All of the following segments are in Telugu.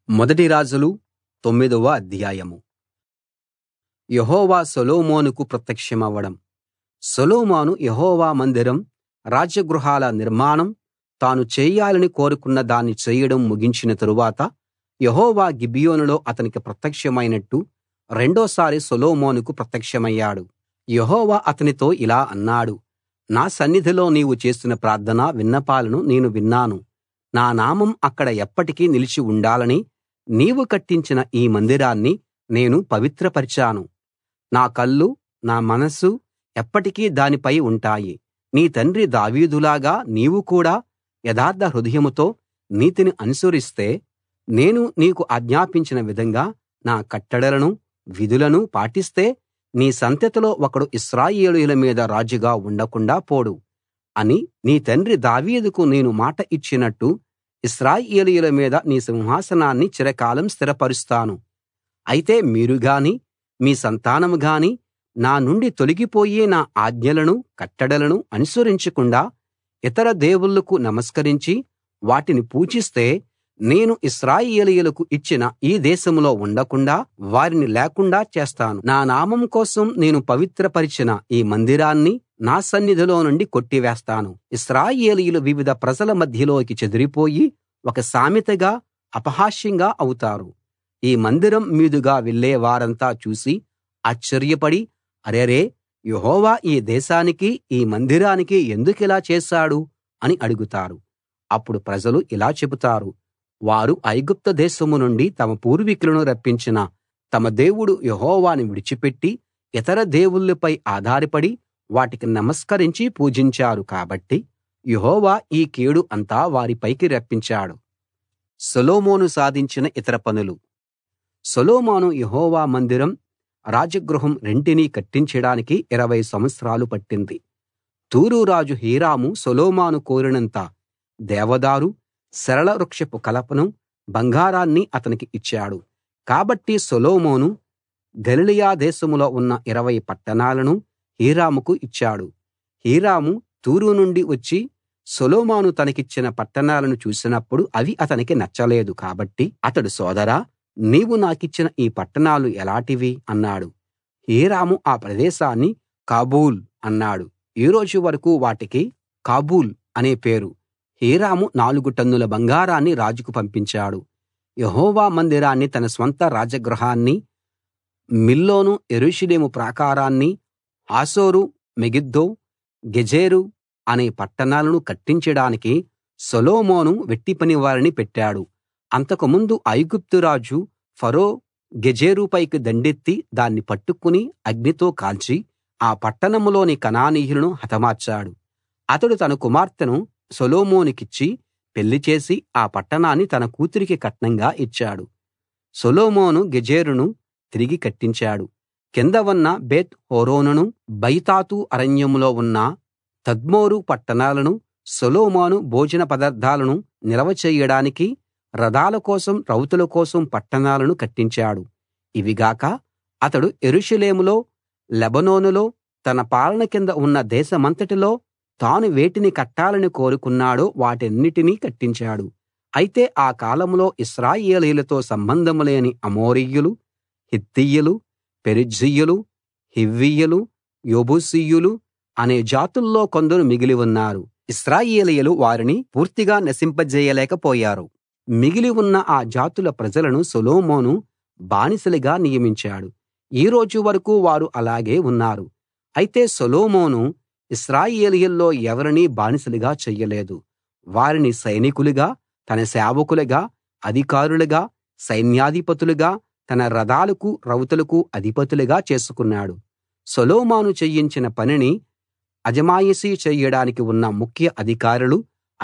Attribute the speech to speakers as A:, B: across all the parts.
A: మొదటి రాజులు తొమ్మిదవ అధ్యాయం యెహోవా సొలొమోనుకు ప్రత్యక్షమవడం సొలొమోను యెహోవా మందిరం రాజగృహాల నిర్మాణం తాను చేయాలని కోరుకున్న దాన్ని చేయడం ముగించిన తరువాత యెహోవా గిబియోనులో అతనికి ప్రత్యక్షమైనట్టు రెండోసారి సొలొమోనుకు ప్రత్యక్షమయ్యాడు యెహోవా అతనితో ఇలా అన్నాడు నా సన్నిధిలో నీవు చేసిన ప్రార్థన విన్నపాలను నేను విన్నాను నా నామం అక్కడ ఎప్పటికీ నిలిచి ఉండాలని నీవు కట్టించిన ఈ మందిరాన్ని నేను పవిత్రపరిచాను నా కళ్ళు నా మనస్సు ఎప్పటికీ దానిపై ఉంటాయి నీ తండ్రి దావీదులాగా నీవు కూడా యథార్థ హృదయంతో నీతిని అనుసరిస్తే నేను నీకు ఆజ్ఞాపించిన విధంగా నా కట్టడలను విధులను పాటిస్తే నీ సంతతిలో ఒకడు ఇశ్రాయేలీయుల మీద రాజుగా ఉండకుండా పోడు అని నీ తండ్రి దావీదుకు నేను మాట ఇచ్చినట్టు ఇశ్రాయేలీయుల మీద నీ సింహాసనాన్ని చిరకాలం స్థిరపరుస్తాను అయితే మీరు గాని మీ సంతానం గాని నా నుండి తొలగిపోయి నా ఆజ్ఞలను కట్టడలను అనుసరించకుండా ఇతర దేవుళ్ళకు నమస్కరించి వాటిని పూజిస్తే నేను ఇశ్రాయేలీయులకు ఇచ్చిన ఈ దేశంలో ఉండకుండా వారిని లేకుండా చేస్తాను నా నామం కోసం నేను పవిత్రపరిచిన ఈ మందిరాన్ని నా సన్నిధిలో నుండి కొట్టివేస్తాను ఇశ్రాయేలీయులు వివిధ ప్రజల మధ్యలోకి చెదిరిపోయి ఒక సామెతగా అపహాస్యంగా అవుతారు ఈ మందిరం మీదుగా వెళ్ళే వారంతా చూసి ఆశ్చర్యపడి అరెరే యెహోవా ఈ దేశానికి ఈ మందిరానికి ఎందుకిలా చేశాడు అని అడుగుతారు అప్పుడు ప్రజలు ఇలా చెబుతారు వారు ఐగుప్తు దేశం నుండి తమ పూర్వీకులను రప్పించిన తమ దేవుడు యెహోవాను విడిచిపెట్టి ఇతర దేవుళ్ళపై ఆధారపడి వాటికి నమస్కరించి పూజించారు కాబట్టి యెహోవా ఈ కీడు అంతా వారిపైకి రప్పించాడు సొలొమోను సాధించిన ఇతర పనులు సొలొమోను యెహోవా మందిరం రాజగృహం రెంటినీ కట్టించడానికి 20 సంవత్సరాలు పట్టింది తూరు రాజు హీరాము సొలొమోను కోరినంత దేవదారు సరళ వృక్షపు కలపను బంగారాన్ని అతనికి ఇచ్చాడు కాబట్టి సొలొమోను గలిలయ దేశంలో ఉన్న 20 పట్టణాలను హీరాముకు ఇచ్చాడు హీరాము తూరు నుండి వచ్చి సొలొమోను తనకిచ్చిన పట్టణాలను చూసినప్పుడు అవి అతనికి నచ్చలేదు కాబట్టి అతడు సోదరా నీవు నాకిచ్చిన ఈ పట్టణాలు ఎలాటివి అన్నాడు హీరాము ఆ ప్రదేశాన్ని కాబూల్ అన్నాడు ఈ రోజు వరకూ వాటికి కాబూల్ అనే పేరు హీరాము నాలుగు టన్నుల బంగారాన్ని రాజుకు పంపించాడు యెహోవా మందిరాన్ని తన స్వంత రాజగృహాన్ని మిల్లోను యెరూషలేము ప్రాకారాన్ని హాసోరు మెగిద్దో గెజెరు అనే పట్టణాలను కట్టించడానికి సొలొమోను వెట్టిపనివారిని పెట్టాడు అంతకుముందు ఐగుప్తు రాజు ఫరో గెజెరు పైకి దండెత్తి దాన్ని పట్టుకుని అగ్నితో కాల్చి ఆ పట్టణంలోని కనానీయులను హతమార్చాడు అతడు తన కుమార్తెను సొలొమోనుకిచ్చి పెళ్లి చేసి ఆ పట్టణాన్ని తన కూతురికి కట్నంగా ఇచ్చాడు సొలొమోను గెజెరును తిరిగి కట్టించాడు కింద ఉన్న బేత్ హోరోనును బయతాతు అరణ్యంలో ఉన్న తద్మోరు పట్టణాలను సొలొమోను భోజన పదార్థాలను నిల్వ చేయడానికి రథాల కోసం రౌతుల కోసం పట్టణాలను కట్టించాడు ఇవిగాక అతడు యెరూషలేములో లెబానోనులో తన పాలన కింద ఉన్న దేశమంతటిలో తాను వేటిని కట్టాలని కోరుకున్నాడో వాటన్నిటినీ కట్టించాడు అయితే ఆ కాలంలో ఇశ్రాయేలీయులతో సంబంధం లేని అమోరీయులు హిత్తీయులు పెరిజ్జీయులు హివ్వీయులు యెబూసీయులు అనే జాతుల్లో కొందరు మిగిలి ఉన్నారు ఇశ్రాయేలీయులు వారిని పూర్తిగా నశింపజేయలేకపోయారు మిగిలి ఉన్న ఆ జాతుల ప్రజలను సొలొమోను బానిసలుగా నియమించాడు ఈ రోజు వరకూ వారు అలాగే ఉన్నారు అయితే సొలొమోను ఇశ్రాయేలీయుల్లో ఎవరినీ బానిసలుగా చెయ్యలేదు వారిని సైనికులుగా తన సేవకులుగా అధికారులుగా సైన్యాధిపతులుగా తన రథాలకు రౌతులకు అధిపతులుగా చేసుకున్నాడు సొలొమోను చేయించిన పనిని అజమాయిషీ చెయ్యడానికి ఉన్న ముఖ్య అధికారులు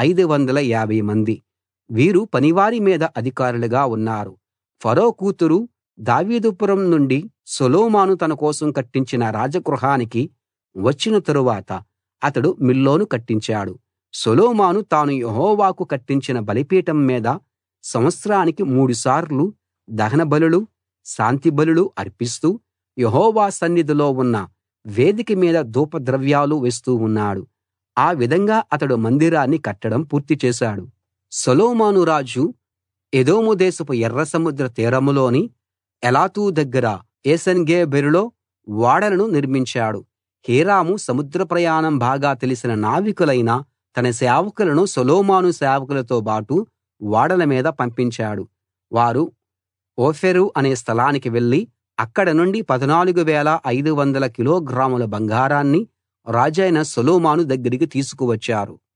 A: 550 మంది వీరు పనివారి మీద అధికారులుగా ఉన్నారు ఫరో కూతురు దావీదుపురం నుండి సొలొమోను తన కోసం కట్టించిన రాజగృహానికి వచ్చిన తరువాత అతడు మిల్లోను కట్టించాడు సొలొమోను తాను యెహోవాకు కట్టించిన బలిపీఠం మీద సంవత్సరానికి మూడుసార్లు దహన బలులు శాంతి బలులు అర్పిస్తూ యెహోవా సన్నిధిలో ఉన్న వేదిక మీద ధూపద్రవ్యాలు వేస్తూ ఉన్నాడు ఆ విధంగా అతడు మందిరాన్ని కట్టడం పూర్తి చేశాడు సొలొమోను రాజు ఎదోము దేశపు ఎర్ర సముద్ర తీరంలోని ఎలాతు దగ్గర ఏసోన్గెబెరులో ఓడలను నిర్మించాడు హీరాము సముద్ర ప్రయాణం బాగా తెలిసిన నావికులైన తన సేవకులను సొలొమోను సేవకులతో బాటు ఓడల మీద పంపించాడు వారు ఓఫీరు అనే స్థలానికి వెళ్లి అక్కడ నుండి 14 500 కిలోగ్రాముల బంగారాన్ని రాజైన సొలొమోను దగ్గరికి తీసుకువచ్చారు